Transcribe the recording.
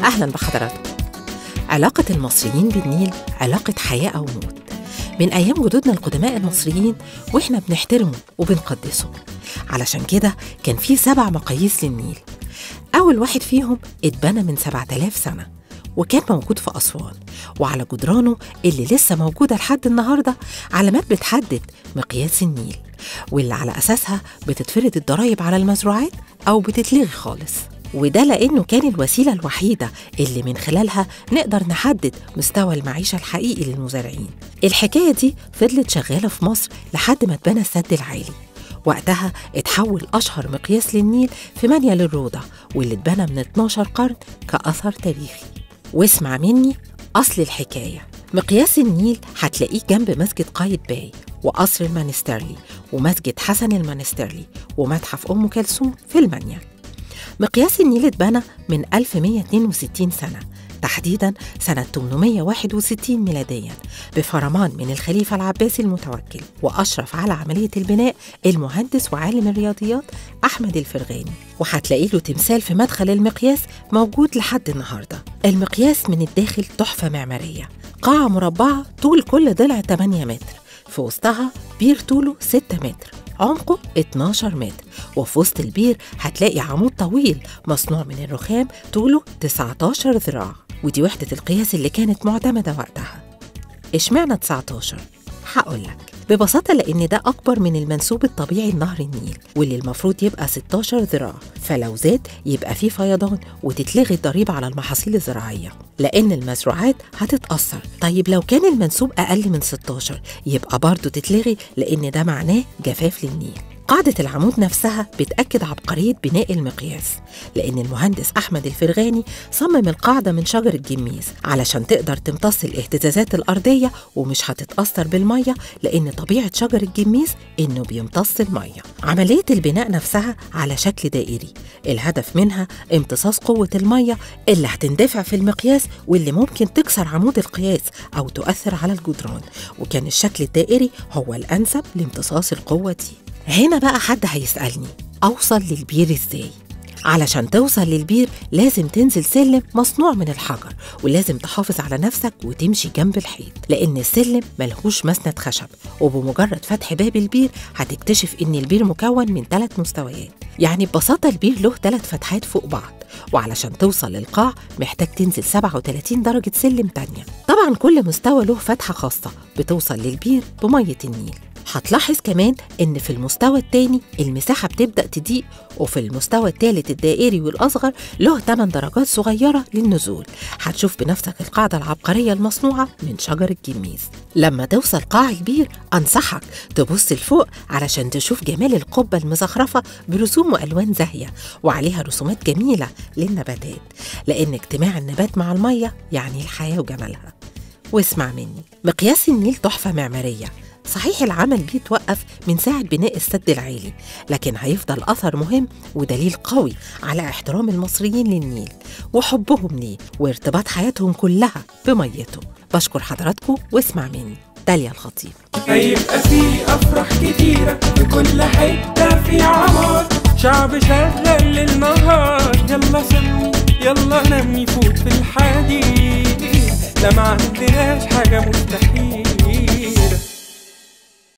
أهلا بحضراتكم علاقة المصريين بالنيل علاقة حياة أو موت من أيام جدودنا القدماء المصريين وإحنا بنحترمه وبنقدسه علشان كده كان في سبع مقاييس للنيل أول واحد فيهم اتبنى من 7000 سنة وكان موجود في أسوان وعلى جدرانه اللي لسه موجودة لحد النهاردة علامات بتحدد مقياس النيل واللي على أساسها بتتفرض الضرايب على المزروعات أو بتتلغي خالص وده لأنه كان الوسيلة الوحيدة اللي من خلالها نقدر نحدد مستوى المعيشة الحقيقي للمزارعين الحكاية دي فضلت شغالة في مصر لحد ما اتبنى السد العالي وقتها اتحول أشهر مقياس للنيل في منيا للروضة واللي اتبنى من 12 قرن كأثر تاريخي واسمع مني أصل الحكاية مقياس النيل هتلاقيه جنب مسجد قايد باي وقصر المانسترلي ومسجد حسن المانسترلي ومتحف أم كلثوم في المنيا مقياس النيل اتبنى من 1162 سنة تحديدا سنة 861 ميلاديا بفرمان من الخليفة العباسي المتوكل وأشرف على عملية البناء المهندس وعالم الرياضيات أحمد الفرغاني وهتلاقي له تمثال في مدخل المقياس موجود لحد النهاردة المقياس من الداخل تحفة معمارية قاعة مربعة طول كل ضلع 8 متر في وسطها بير طوله 6 متر عمقه 12 متر وفي وسط البير هتلاقي عمود طويل مصنوع من الرخام طوله 19 ذراع ودي وحدة القياس اللي كانت معتمدة وقتها اشمعنى 19؟ هقولك ببساطة لأن ده أكبر من المنسوب الطبيعي لنهر النيل واللي المفروض يبقى 16 ذراع فلو زاد يبقى فيه فيضان وتتلغي الضريبة على المحاصيل الزراعية لأن المزروعات هتتأثر طيب لو كان المنسوب أقل من 16 يبقى برضه تتلغي لأن ده معناه جفاف للنيل قاعدة العمود نفسها بتأكد عبقرية بناء المقياس لأن المهندس أحمد الفرغاني صمم القاعدة من شجر الجميز علشان تقدر تمتص الاهتزازات الأرضية ومش هتتأثر بالمية لأن طبيعة شجر الجميز إنه بيمتص المية عملية البناء نفسها على شكل دائري الهدف منها امتصاص قوة المية اللي هتندفع في المقياس واللي ممكن تكسر عمود القياس أو تؤثر على الجدران وكان الشكل الدائري هو الأنسب لامتصاص القوة دي هنا بقى حد هيسألني أوصل للبير إزاي؟ علشان توصل للبير لازم تنزل سلم مصنوع من الحجر ولازم تحافظ على نفسك وتمشي جنب الحيط لأن السلم ملهوش مسند خشب وبمجرد فتح باب البير هتكتشف إن البير مكون من ثلاث مستويات يعني ببساطة البير له ثلاث فتحات فوق بعض وعلشان توصل للقاع محتاج تنزل 37 درجة سلم تانية طبعا كل مستوى له فتحة خاصة بتوصل للبير بمية النيل هتلاحظ كمان إن في المستوى التاني المساحة بتبدأ تضيق وفي المستوى التالت الدائري والأصغر له 8 درجات صغيرة للنزول هتشوف بنفسك القاعدة العبقرية المصنوعة من شجر الجميز لما توصل قاع البير أنصحك تبص لفوق علشان تشوف جمال القبة المزخرفة برسوم وألوان زاهية وعليها رسومات جميلة للنباتات لأن اجتماع النبات مع المية يعني الحياة وجمالها واسمع مني مقياس النيل تحفة معمارية صحيح العمل بيه توقف من ساعة بناء السد العالي لكن هيفضل أثر مهم ودليل قوي على احترام المصريين للنيل وحبهم ليه وارتباط حياتهم كلها بميته بشكر حضراتكم واسمع مني داليا الخطيب هيبقى في افراح كتيرة في كل حتة في عمار شعب شغال للنهار يلا سمي يلا نمي فوت في الحديد لا ما عندناش حاجة مستحيل